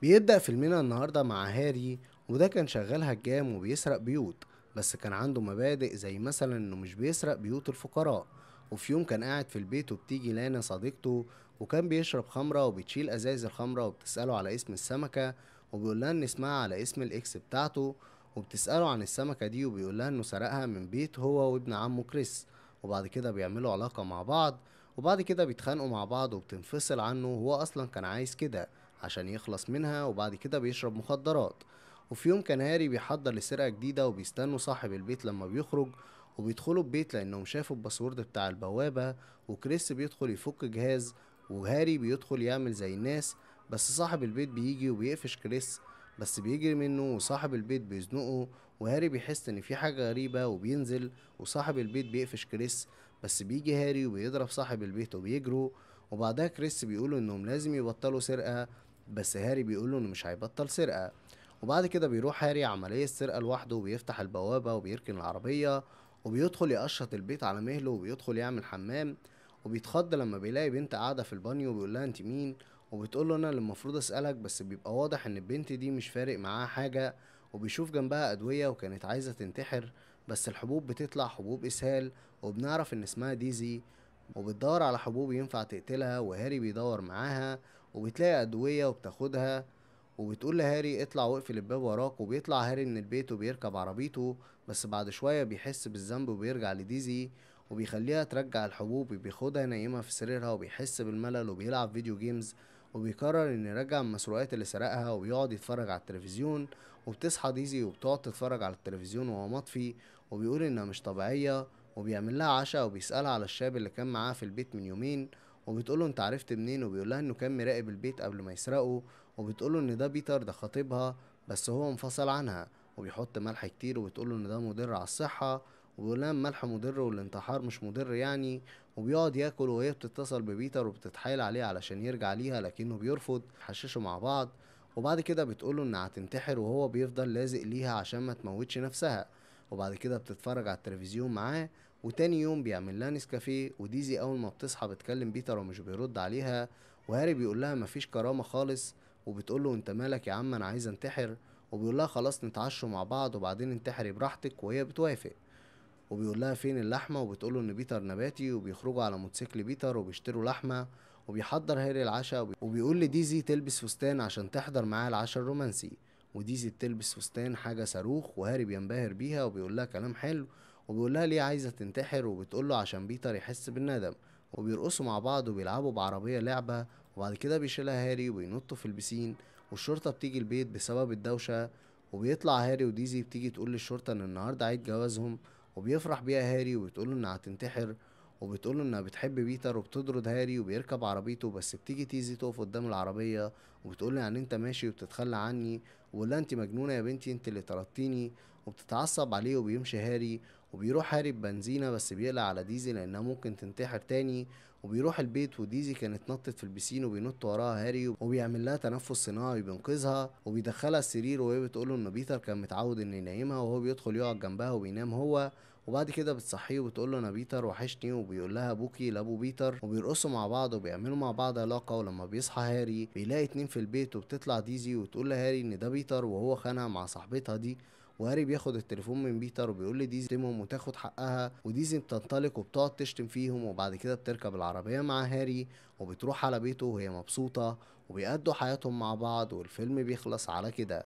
بيبدأ فيلمنا النهاردة مع هاري وده كان شغال هجام وبيسرق بيوت بس كان عنده مبادئ زي مثلا انه مش بيسرق بيوت الفقراء وفي يوم كان قاعد في البيت وبتيجي لانا صديقته وكان بيشرب خمرة وبتشيل ازايز الخمرة وبتسأله على اسم السمكة وبيقول لها ان اسمها على اسم الاكس بتاعته وبتسأله عن السمكة دي وبيقول لها انه سرقها من بيت هو وابن عمه كريس وبعد كده بيعملوا علاقة مع بعض وبعد كده بيتخانقوا مع بعض وبتنفصل عنه وهو اصلا كان عايز كده عشان يخلص منها وبعد كده بيشرب مخدرات وفي يوم كان هاري بيحضر لسرقة جديدة وبيستنوا صاحب البيت لما بيخرج وبيدخلوا البيت لأنهم شافوا الباسورد بتاع البوابة وكريس بيدخل يفك جهاز وهاري بيدخل يعمل زي الناس بس صاحب البيت بيجي وبيقفش كريس بس بيجري منه وصاحب البيت بيزنقه وهاري بيحس ان في حاجة غريبة وبينزل وصاحب البيت بيقفش كريس بس بيجي هاري وبيضرب صاحب البيت وبيجروا وبعدها كريس بيقولوا انهم لازم يبطلوا سرقة بس هاري بيقوله انه مش هيبطل سرقة وبعد كده بيروح هاري عملية سرقة لوحده وبيفتح البوابة وبيركن العربية وبيدخل يقشط البيت على مهله وبيدخل يعمل حمام وبيتخض لما بيلاقي بنت قاعدة في البانيو وبيقول لها انت مين وبتقول له انا اللي المفروض اسألك بس بيبقى واضح ان البنت دي مش فارق معاها حاجة وبيشوف جنبها ادوية وكانت عايزة تنتحر بس الحبوب بتطلع حبوب اسهال وبنعرف ان اسمها ديزي وبتدور على حبوب ينفع تقتلها وهاري بيدور معاها وبتلاقي أدوية وبتاخدها وبتقول لهاري اطلع واقفل الباب وراك وبيطلع هاري من البيت وبيركب عربيته بس بعد شوية بيحس بالذنب وبيرجع لديزي وبيخليها ترجع الحبوب وبياخدها نايمة في سريرها وبيحس بالملل وبيلعب فيديو جيمز وبيقرر ان يرجع المسروقات اللي سرقها وبيقعد يتفرج على التلفزيون وبتصحى ديزي وبتقعد تتفرج على التلفزيون وهو مطفي وبيقول انها مش طبيعية وبيعمل لها عشاء وبيسألها على الشاب اللي كان معاه في البيت من يومين وبتقوله انت عرفت منين وبيقولها انه كان مراقب البيت قبل ما يسرقه وبتقوله ان ده بيتر ده خطيبها بس هو انفصل عنها وبيحط ملح كتير وبتقوله ان ده مضر على الصحة وبيقولها الملح مضر والانتحار مش مضر يعني وبيقعد ياكل وهي بتتصل ببيتر وبتتحايل عليه علشان يرجع ليها لكنه بيرفض يحششوا مع بعض وبعد كده بتقوله انها هتنتحر وهو بيفضل لازق ليها عشان ما تموتش نفسها وبعد كده بتتفرج على التلفزيون معاه وتاني يوم بيعمل لها نسكافيه وديزي اول ما بتصحى بتكلم بيتر ومش بيرد عليها وهاري بيقول لها مفيش كرامة خالص وبتقول له انت مالك يا عم انا عايز انتحر وبيقول لها خلاص نتعشوا مع بعض وبعدين انتحري براحتك وهي بتوافق وبيقول لها فين اللحمة وبتقول له ان بيتر نباتي وبيخرجوا على موتوسيكل بيتر وبيشتروا لحمة وبيحضر هاري العشاء وبي- وبيقول لديزي تلبس فستان عشان تحضر معاه العشاء الرومانسي وديزي بتلبس فستان حاجة صاروخ وهاري بينبهر بيها وبيقول لها كلام حلو وبيقول لها ليه عايزة تنتحر وبتقول له عشان بيتر يحس بالندم وبيرقصوا مع بعض وبيلعبوا بعربية لعبة وبعد كده بيشيلها هاري وبينطوا في البسين والشرطة بتيجي البيت بسبب الدوشة وبيطلع هاري وديزي بتيجي تقول للشرطة ان النهاردة عيد جوازهم وبيفرح بيها هاري وبتقوله انها هتنتحر وبتقوله انها بتحب بيتر وبتطرد هاري وبيركب عربيته بس بتيجي تيزي تقف قدام العربية وبتقول يعني انت ماشي وبتتخلى عني ولا انت مجنونة يا بنتي انت اللي طردتيني وبتتعصب عليه وبيمشي هاري وبيروح هاري ببنزينة بس بيقلق على ديزي لأنها ممكن تنتحر تاني وبيروح البيت وديزي كانت نطت في البسين وبينط وراها هاري وبيعمل لها تنفس صناعي وبينقذها وبيدخلها السرير وهي بتقوله ان بيتر كان متعود انه ينيمها وهو بيدخل يقعد جنبها وبينام هو وبعد كده بتصحيه وبتقول له انا بيتر وحشني وبيقول لها ابوكي لابو بيتر وبيرقصوا مع بعض وبيعملوا مع بعض علاقه ولما بيصحى هاري بيلاقي اتنين في البيت وبتطلع ديزي وتقول لهاري ان ده بيتر وهو خانها مع صاحبتها دي وهاري بياخد التليفون من بيتر وبيقول لديزي تشتمهم وتاخد حقها وديزي بتنطلق وبتقعد تشتم فيهم وبعد كده بتركب العربية مع هاري وبتروح على بيته وهي مبسوطة وبيقضوا حياتهم مع بعض والفيلم بيخلص على كده